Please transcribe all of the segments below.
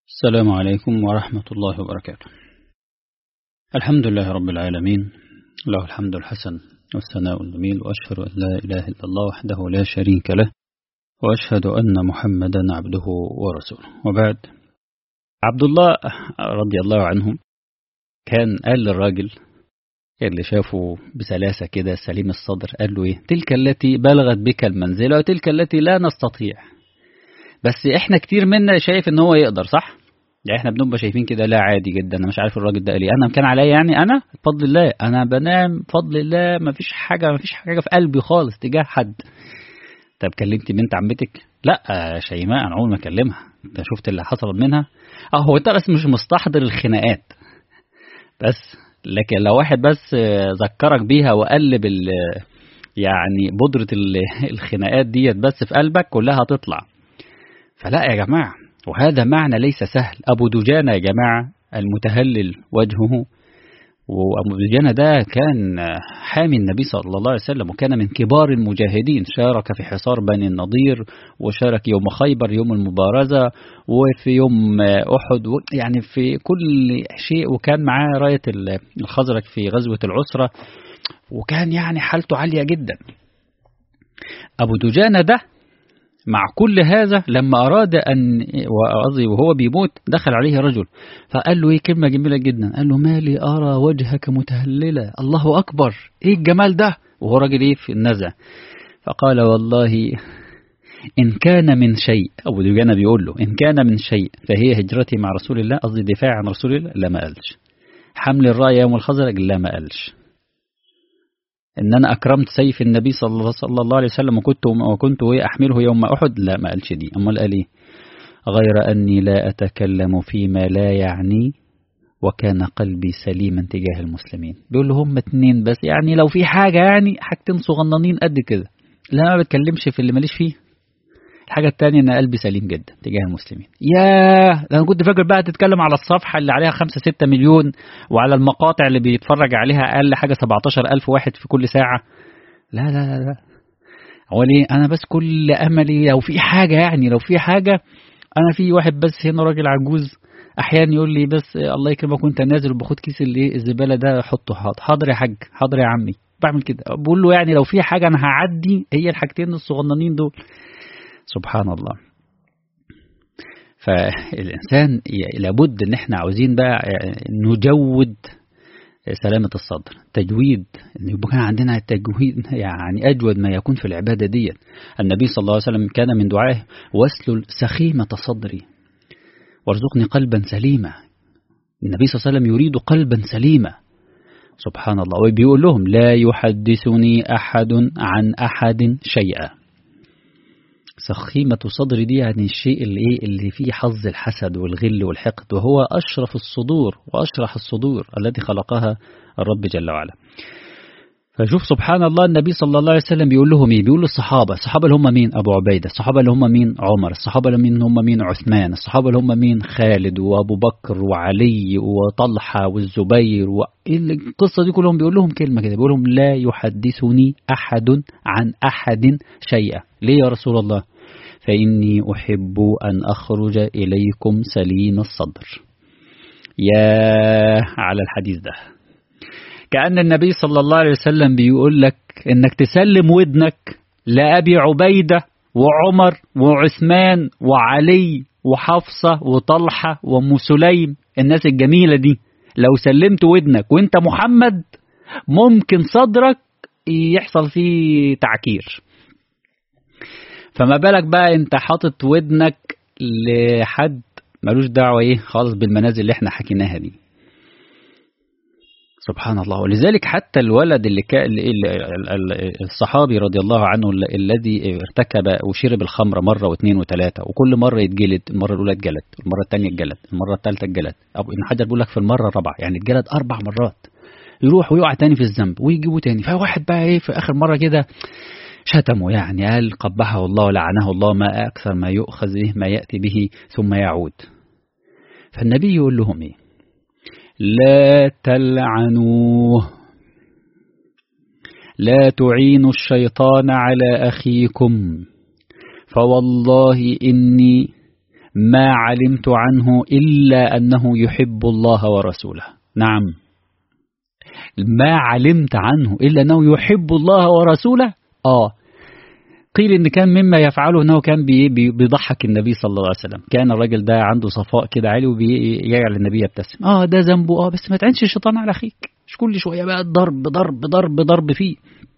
السلام عليكم ورحمة الله وبركاته الحمد لله رب العالمين له الحمد الحسن والثناء الجميل وأشهد أن لا إله إلا الله وحده لا شريك له وأشهد أن محمدا عبده ورسوله وبعد عبد الله رضي الله عنه كان قال للراجل اللي شافه بسلاسة كده سليم الصدر قال له إيه تلك التي بلغت بك المنزلة وتلك التي لا نستطيع بس إحنا كتير منا شايف إن هو يقدر صح يعني إحنا بنبقى شايفين كده لا عادي جدا أنا مش عارف الراجل ده قال إيه أنا كان عليا يعني أنا بفضل الله أنا بنام بفضل الله ما فيش حاجة ما فيش حاجة في قلبي خالص تجاه حد طب كلمتي بنت عمتك لا شيماء أنا عمري ما أكلمها أنت شفت اللي حصل منها أه هو أنت بس مش مستحضر الخناقات بس لكن لو واحد بس ذكرك بيها وقلب يعني بودرة الخناقات ديت بس في قلبك كلها هتطلع فلا يا جماعة وهذا معنى ليس سهل أبو دجانة يا جماعة المتهلل وجهه وأبو دجانة ده كان حامي النبي صلى الله عليه وسلم وكان من كبار المجاهدين شارك في حصار بني النضير وشارك يوم خيبر يوم المبارزة وفي يوم أحد يعني في كل شيء وكان معاه راية الخزرج في غزوة العسرة وكان يعني حالته عالية جدا أبو دجانة ده مع كل هذا لما أراد أن وهو بيموت دخل عليه رجل فقال له إيه كلمة جميلة جدا قال له ما لي أرى وجهك متهللا الله أكبر إيه الجمال ده وهو راجل إيه في النزع فقال والله إن كان من شيء أبو دجانة بيقول له إن كان من شيء فهي هجرتي مع رسول الله قصدي دفاع عن رسول الله لا ما قالش حمل الراية يوم الخزرج لا ما قالش ان انا اكرمت سيف النبي صلى الله عليه وسلم وكنت وكنت احمله يوم احد لا ما قالش دي امال قال ايه غير اني لا اتكلم فيما لا يعني وكان قلبي سليما تجاه المسلمين بيقول له هم اتنين بس يعني لو في حاجة يعني حاجتين صغننين قد كده لا ما بتكلمش في اللي ماليش فيه الحاجة التانية ان قلبي سليم جدا تجاه المسلمين ياه انا كنت فاكر بقى تتكلم على الصفحة اللي عليها 5 6 مليون وعلى المقاطع اللي بيتفرج عليها اقل حاجة 17 ألف واحد في كل ساعة لا لا لا لا هو ليه انا بس كل املي لو في حاجة يعني لو في حاجة انا في واحد بس هنا راجل عجوز احيانا يقول لي بس الله يكرمك وانت نازل وباخد كيس اللي الزبالة ده حطه حاضر حاضر يا حاج حاضر يا عمي بعمل كده بقول له يعني لو في حاجة انا هعدي هي الحاجتين الصغننين دول سبحان الله فالإنسان لابد ان احنا عاوزين بقى نجود سلامة الصدر تجويد ان يبقى كان عندنا التجويد يعني أجود ما يكون في العبادة دي النبي صلى الله عليه وسلم كان من دعائه واسلل سخيمة صدري وارزقني قلبا سليما النبي صلى الله عليه وسلم يريد قلبا سليما سبحان الله وبيقول لهم لا يحدثني أحد عن أحد شيئا سخيمة صدري دي يعني الشيء اللي ايه اللي فيه حظ الحسد والغل والحقد وهو أشرف الصدور وأشرح الصدور التي خلقها الرب جل وعلا فشوف سبحان الله النبي صلى الله عليه وسلم بيقول لهم ايه بيقول للصحابة الصحابة اللي هم مين أبو عبيدة الصحابة اللي هم مين عمر الصحابة اللي مين هم مين عثمان الصحابة اللي هم مين خالد وأبو بكر وعلي وطلحة والزبير والقصة دي كلهم بيقول لهم كلمة كده بيقول لهم لا يحدثني أحد عن أحد شيئا ليه يا رسول الله فإني أحب أن أخرج إليكم سليم الصدر يا على الحديث ده كأن النبي صلى الله عليه وسلم بيقول لك إنك تسلم ودنك لأبي عبيدة وعمر وعثمان وعلي وحفصة وطلحة وأم سليم الناس الجميلة دي لو سلمت ودنك وانت محمد ممكن صدرك يحصل فيه تعكير فما بالك بقى انت حاطط ودنك لحد ملوش دعوة ايه خالص بالمنازل اللي احنا حكيناها دي سبحان الله ولذلك حتى الولد اللي كان الصحابي رضي الله عنه الذي ارتكب وشرب الخمر مرة واثنين وثلاثة وكل مرة يتجلد المرة الأولى اتجلد المرة الثانية اتجلد المرة الثالثة اتجلد أبو ابن حجر بيقول لك في المرة الرابعة يعني اتجلد أربع مرات يروح ويقع تاني في الذنب ويجيبه تاني فواحد بقى ايه في آخر مرة كده شتمه يعني قال قبحه الله ولعنه الله ما أكثر ما يؤخذ به ما يأتي به ثم يعود فالنبي يقول لهم ايه لا تلعنوه لا تعينوا الشيطان على أخيكم فوالله إني ما علمت عنه إلا أنه يحب الله ورسوله نعم ما علمت عنه إلا أنه يحب الله ورسوله آه قيل إن كان مما يفعله أنه كان بيضحك النبي صلى الله عليه وسلم كان الراجل ده عنده صفاء كده عالي وبيجعل النبي يبتسم آه ده ذنبه آه بس ما تعينش الشيطان على أخيك مش كل شوية بقى ضرب ضرب ضرب ضرب فيه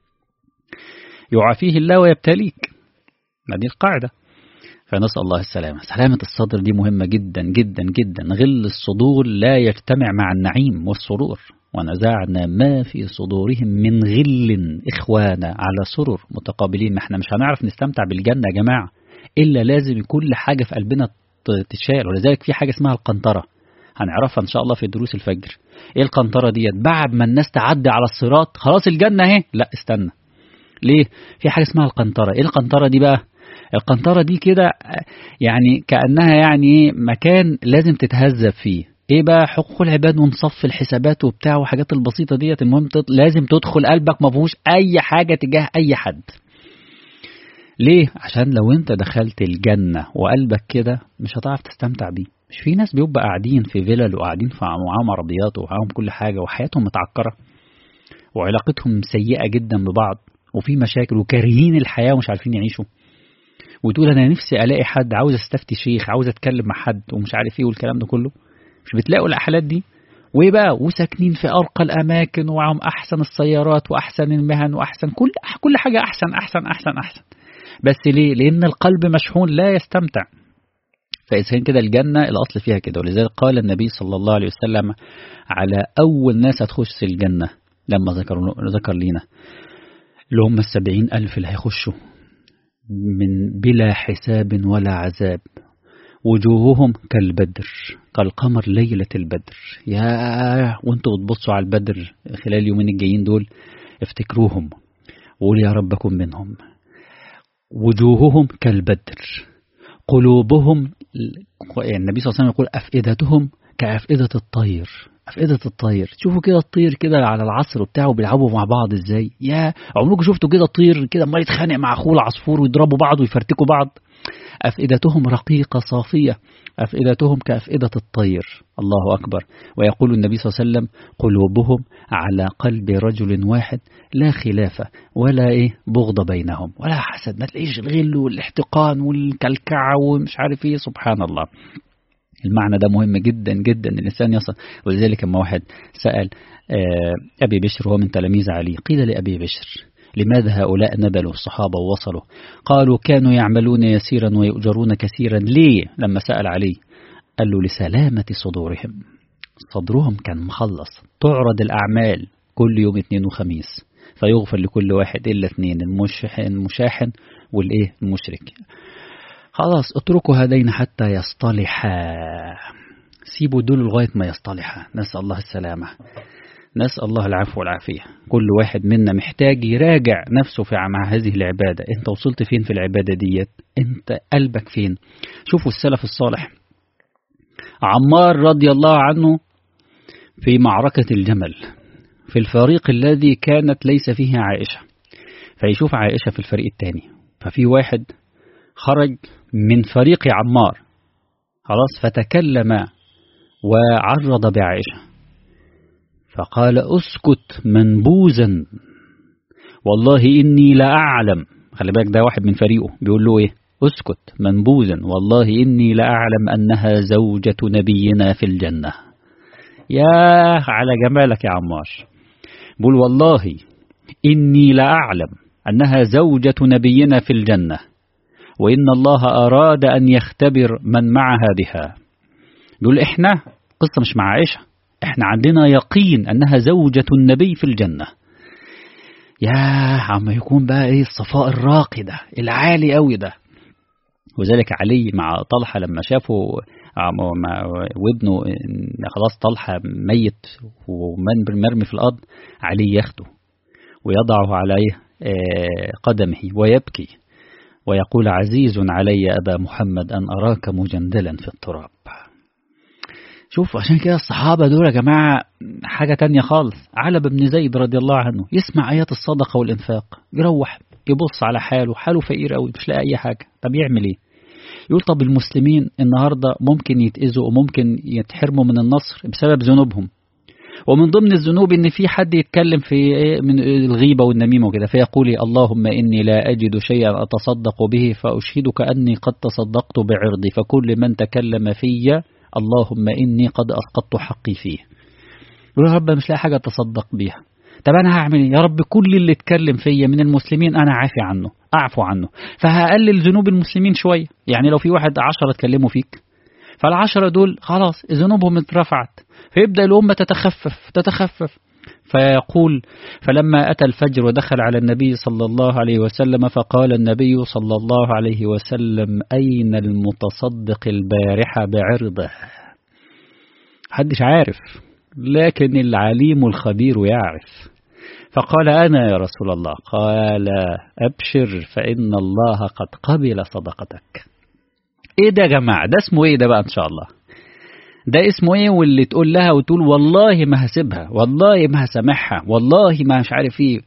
يعافيه الله ويبتليك ما دي القاعدة فنسأل الله السلامة سلامة الصدر دي مهمة جدا جدا جدا غل الصدور لا يجتمع مع النعيم والسرور ونزعنا ما في صدورهم من غل إخوانا على سرر متقابلين ما احنا مش هنعرف نستمتع بالجنة يا جماعة إلا لازم كل حاجة في قلبنا تتشال ولذلك في حاجة اسمها القنطرة هنعرفها إن شاء الله في دروس الفجر إيه القنطرة ديت بعد ما الناس تعدي على الصراط خلاص الجنة اهي لا استنى ليه في حاجة اسمها القنطرة إيه القنطرة دي بقى القنطرة دي كده يعني كأنها يعني مكان لازم تتهذب فيه ايه بقى حقوق العباد ونصف الحسابات وبتاع وحاجات البسيطة ديت المهم لازم تدخل قلبك ما فيهوش اي حاجة تجاه اي حد ليه عشان لو انت دخلت الجنة وقلبك كده مش هتعرف تستمتع بيه مش في ناس بيبقى قاعدين في فيلل وقاعدين في معاهم عربيات ومعاهم كل حاجة وحياتهم متعكرة وعلاقتهم سيئة جدا ببعض وفي مشاكل وكارهين الحياة ومش عارفين يعيشوا وتقول انا نفسي الاقي حد عاوز استفتي شيخ عاوز اتكلم مع حد ومش عارف ايه والكلام ده كله مش بتلاقوا الاحالات دي وايه بقى وساكنين في ارقى الاماكن ومعاهم احسن السيارات واحسن المهن واحسن كل كل حاجه احسن احسن احسن احسن بس ليه لان القلب مشحون لا يستمتع فإذا كان كده الجنة الأصل فيها كده ولذلك قال النبي صلى الله عليه وسلم على أول ناس هتخش الجنة لما ذكر ذكر لينا اللي هم السبعين ألف اللي هيخشوا من بلا حساب ولا عذاب وجوههم كالبدر كالقمر ليلة البدر يا وانتوا بتبصوا على البدر خلال اليومين الجايين دول افتكروهم وقول يا رب كن منهم وجوههم كالبدر قلوبهم يعني النبي صلى الله عليه وسلم يقول أفئدتهم كأفئدة الطير أفئدة الطير شوفوا كده الطير كده على العصر بتاعه بيلعبوا مع بعض ازاي يا عمركم شفتوا كده طير كده عمال يتخانق مع اخوه العصفور ويضربوا بعض ويفرتكوا بعض أفئدتهم رقيقة صافية أفئدتهم كأفئدة الطير الله أكبر ويقول النبي صلى الله عليه وسلم قلوبهم على قلب رجل واحد لا خلاف ولا إيه بغض بينهم ولا حسد ما تلاقيش الغل والاحتقان والكلكعة ومش عارف إيه سبحان الله المعنى ده مهم جدا جدا الإنسان يصل ولذلك لما واحد سأل أبي بشر وهو من تلاميذ علي قيل لأبي بشر لماذا هؤلاء نبلوا الصحابة ووصلوا قالوا كانوا يعملون يسيرا ويؤجرون كثيرا ليه لما سأل علي قال له لسلامة صدورهم صدرهم كان مخلص تعرض الأعمال كل يوم اثنين وخميس فيغفر لكل واحد إلا اثنين المشحن, المشاحن والإيه المشرك خلاص اتركوا هذين حتى يصطلحا سيبوا دول لغاية ما يصطلحا نسأل الله السلامة نسأل الله العفو والعافية كل واحد منا محتاج يراجع نفسه في مع هذه العبادة انت وصلت فين في العبادة ديت انت قلبك فين شوفوا السلف الصالح عمار رضي الله عنه في معركة الجمل في الفريق الذي كانت ليس فيه عائشة فيشوف عائشة في الفريق الثاني ففي واحد خرج من فريق عمار خلاص فتكلم وعرض بعائشة فقال اسكت منبوذا والله إني لا أعلم خلي بالك ده واحد من فريقه بيقول له إيه اسكت منبوذا والله إني لا أعلم أنها زوجة نبينا في الجنة يا على جمالك يا عمار بقول والله إني لا أعلم أنها زوجة نبينا في الجنة وإن الله أراد أن يختبر من معها بها بيقول إحنا قصة مش مع عائشة إحنا عندنا يقين أنها زوجة النبي في الجنة يا عم يكون بقى إيه الصفاء الراقي ده العالي قوي ده وذلك علي مع طلحة لما شافوا وابنه خلاص طلحة ميت ومرمي في الأرض علي ياخده ويضعه عليه قدمه ويبكي ويقول عزيز علي أبا محمد أن أراك مجندلا في التراب شوف عشان كده الصحابة دول يا جماعة حاجة تانية خالص علب بن زيد رضي الله عنه يسمع آيات الصدقة والإنفاق يروح يبص على حاله حاله فقير قوي مش لاقي أي حاجة طب يعمل إيه يقول طب المسلمين النهاردة ممكن يتأذوا وممكن يتحرموا من النصر بسبب ذنوبهم ومن ضمن الذنوب ان في حد يتكلم في من الغيبة والنميمة وكده فيقول اللهم إني لا أجد شيئا أتصدق به فأشهدك أني قد تصدقت بعرضي فكل من تكلم في اللهم إني قد أسقطت حقي فيه يقول يا رب مش لاقي حاجة أتصدق بيها طب أنا هعمل إيه؟ يا رب كل اللي اتكلم فيا من المسلمين أنا عافي عنه أعفو عنه فهقلل ذنوب المسلمين شوية يعني لو في واحد عشرة اتكلموا فيك فالعشرة دول خلاص ذنوبهم اترفعت فيبدأ الأمة تتخفف تتخفف فيقول فلما أتى الفجر ودخل على النبي صلى الله عليه وسلم فقال النبي صلى الله عليه وسلم أين المتصدق البارحة بعرضه حدش عارف لكن العليم الخبير يعرف فقال أنا يا رسول الله قال أبشر فإن الله قد قبل صدقتك إيه ده يا جماعة ده اسمه إيه ده بقى إن شاء الله ده اسمه ايه واللي تقول لها وتقول والله ما هسيبها والله ما هسامحها والله ما مش عارف ايه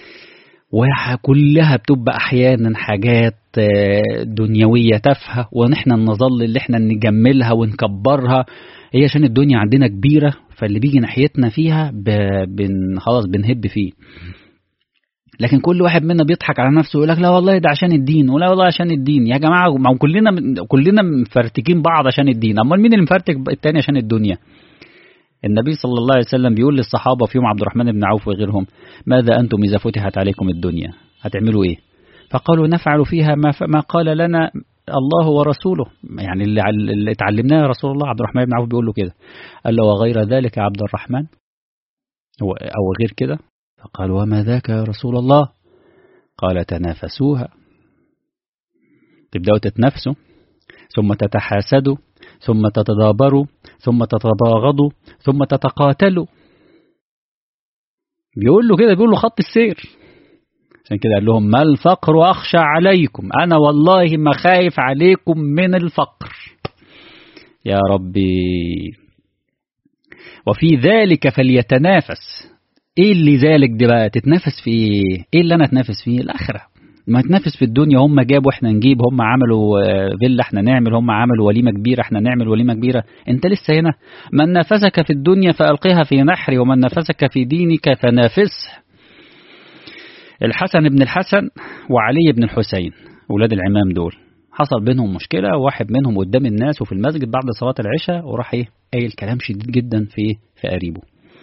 وكلها بتبقى احيانا حاجات دنيويه تافهه ونحن نظل اللي احنا نجملها ونكبرها هي عشان الدنيا عندنا كبيره فاللي بيجي ناحيتنا فيها بن خلاص بنهب فيه لكن كل واحد منا بيضحك على نفسه ويقول لك لا والله ده عشان الدين ولا والله عشان الدين يا جماعه ما كلنا كلنا مفرتكين بعض عشان الدين امال مين اللي مفرتك التاني عشان الدنيا النبي صلى الله عليه وسلم بيقول للصحابه فيهم عبد الرحمن بن عوف وغيرهم ماذا انتم اذا فتحت عليكم الدنيا هتعملوا ايه فقالوا نفعل فيها ما, ما قال لنا الله ورسوله يعني اللي, اللي اتعلمناه يا رسول الله عبد الرحمن بن عوف بيقول له كده قال له وغير ذلك يا عبد الرحمن او غير كده فقال وما ذاك يا رسول الله قال تنافسوها تبدأوا تتنافسوا ثم تتحاسدوا ثم تتدابروا ثم تتباغضوا ثم تتقاتلوا بيقول له كده بيقول له خط السير عشان كده قال لهم ما الفقر أخشى عليكم أنا والله ما خايف عليكم من الفقر يا ربي وفي ذلك فليتنافس ايه اللي ذلك دي بقى تتنافس في ايه ايه اللي انا اتنافس فيه الاخره ما تنافس في الدنيا هم جابوا احنا نجيب هم عملوا فيلا احنا نعمل هم عملوا وليمه كبيره احنا نعمل وليمه كبيره انت لسه هنا من نافسك في الدنيا فالقها في نحري ومن نافسك في دينك فنافسه الحسن بن الحسن وعلي بن الحسين اولاد العمام دول حصل بينهم مشكله وواحد منهم قدام الناس وفي المسجد بعد صلاه العشاء وراح ايه قايل كلام شديد جدا في في قريبه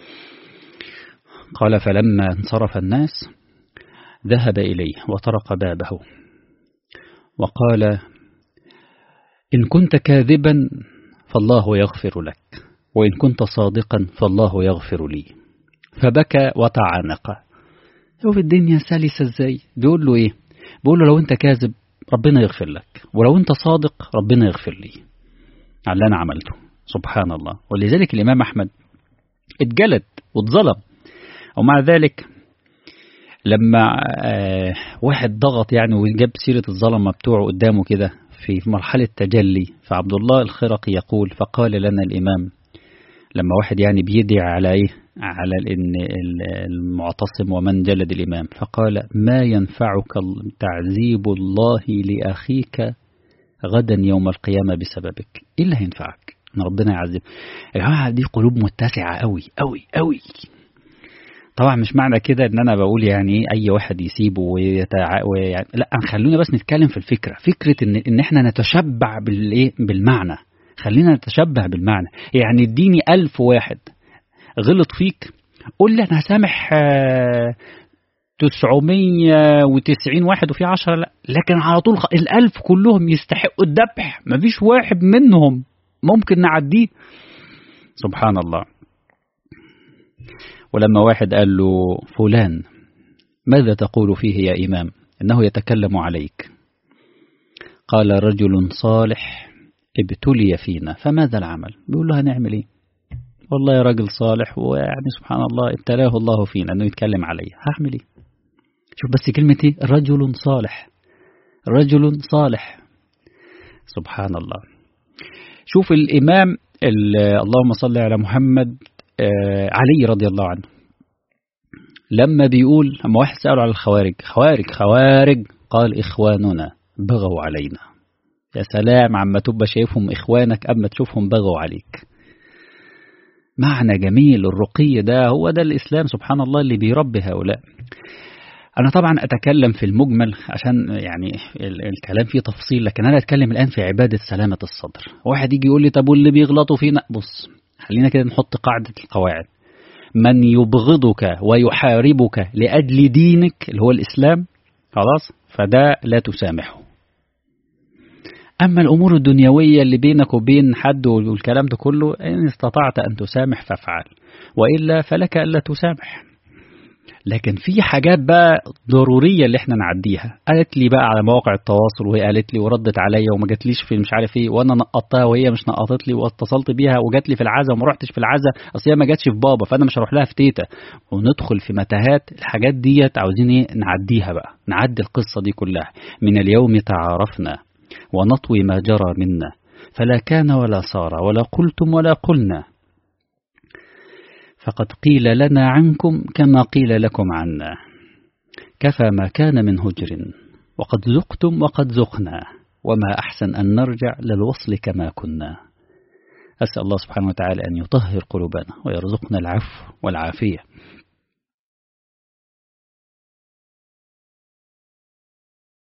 قال فلما انصرف الناس ذهب إليه وطرق بابه وقال إن كنت كاذبا فالله يغفر لك وإن كنت صادقا فالله يغفر لي فبكى وتعانق شوف الدنيا سلسة ازاي بيقول له ايه بيقول له لو انت كاذب ربنا يغفر لك ولو انت صادق ربنا يغفر لي على اللي انا عملته سبحان الله ولذلك الامام احمد اتجلد واتظلم ومع ذلك لما واحد ضغط يعني وجاب سيرة الظلمة بتوعه قدامه كده في مرحلة تجلي فعبد الله الخرقي يقول فقال لنا الإمام لما واحد يعني بيدعي على إيه على إن المعتصم ومن جلد الإمام فقال ما ينفعك تعذيب الله لأخيك غدا يوم القيامة بسببك إيه اللي هينفعك إن ربنا يعذب يا جماعة دي قلوب متسعة قوي قوي قوي طبعا مش معنى كده ان انا بقول يعني اي واحد يسيبه ويتع... ويعني لا خلونا بس نتكلم في الفكره فكره ان ان احنا نتشبع بالايه بالمعنى خلينا نتشبع بالمعنى يعني اديني ألف واحد غلط فيك قول لي انا هسامح تسعمية وتسعين واحد وفي عشرة لا لكن على طول الألف كلهم يستحقوا الذبح مفيش واحد منهم ممكن نعديه سبحان الله ولما واحد قال له فلان ماذا تقول فيه يا إمام إنه يتكلم عليك قال رجل صالح ابتلي فينا فماذا العمل بيقول له هنعمل ايه والله يا راجل صالح ويعني سبحان الله ابتلاه الله فينا انه يتكلم علي هعمل ايه شوف بس كلمة ايه رجل صالح رجل صالح سبحان الله شوف الإمام اللهم صل على محمد علي رضي الله عنه لما بيقول لما واحد سأله على الخوارج خوارج خوارج قال إخواننا بغوا علينا يا سلام عما تبقى شايفهم إخوانك أما تشوفهم بغوا عليك معنى جميل الرقي ده هو ده الإسلام سبحان الله اللي بيربي هؤلاء أنا طبعا أتكلم في المجمل عشان يعني الكلام فيه تفصيل لكن أنا أتكلم الآن في عبادة سلامة الصدر واحد يجي يقول لي طب واللي بيغلطوا فينا بص خلينا كده نحط قاعدة القواعد من يبغضك ويحاربك لأجل دينك اللي هو الإسلام خلاص فده لا تسامحه أما الأمور الدنيوية اللي بينك وبين حد والكلام ده كله إن استطعت أن تسامح فافعل وإلا فلك ألا تسامح لكن في حاجات بقى ضرورية اللي احنا نعديها قالت لي بقى على مواقع التواصل وهي قالت لي وردت عليا وما جاتليش في مش عارف ايه وانا نقطتها وهي مش نقطت لي واتصلت بيها وجات لي في العزا وما رحتش في العزا اصل هي ما جاتش في بابا فانا مش هروح لها في تيتا وندخل في متاهات الحاجات ديت عاوزين ايه نعديها بقى نعدي القصة دي كلها من اليوم تعارفنا ونطوي ما جرى منا فلا كان ولا صار ولا قلتم ولا قلنا فقد قيل لنا عنكم كما قيل لكم عنا كفى ما كان من هجر وقد ذقتم وقد ذقنا وما أحسن أن نرجع للوصل كما كنا أسأل الله سبحانه وتعالى أن يطهر قلوبنا ويرزقنا العفو والعافية